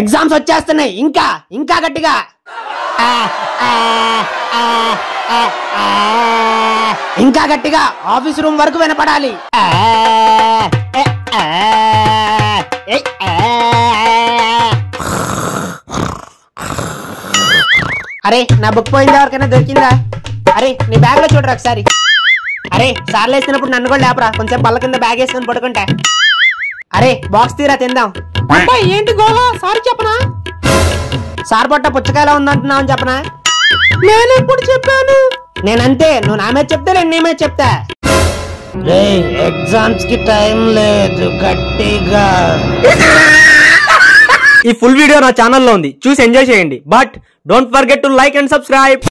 Exams వచ్చేస్తున్నాయి ఇంకా ఇంకా గట్టిగా ఆ, ఆ, ఆ, ఆ, ఆ. ఇంకా గట్టిగా ఆఫీస్ రూమ్ వరకు వినపడాలి ఆ, ఏ, ఆ, ఏ, ఆ. అరే నా బుక్ పోయిందా ఎవరికైనా దొరికిందా అరే నీ బ్యాగ్ లో చూడరా ఒకసారి అరే సార్లు వేసినప్పుడు నన్ను కూడా లేపరా కొంచెం బల్ల కింద బ్యాగ్ వేసుకొని పడుకుంటా అరే బాక్స్ తీరా తిందాం అబ్బాయి ఏంటి గోళ సారీ చెప్పనా సార్ పొట్ట పుచ్చకాయలా ఉందంటున్నావు అని చెప్పనా నేను ఎప్పుడు చెప్పాను నేనంతే నువ్వు నా మీద చెప్తే నేను నీ మీద చెప్తా రే ఎగ్జామ్స్ కి టైం లేదు గట్టిగా ఈ ఫుల్ వీడియో నా ఛానల్లో ఉంది చూసి ఎంజాయ్ చేయండి but don't forget to like and subscribe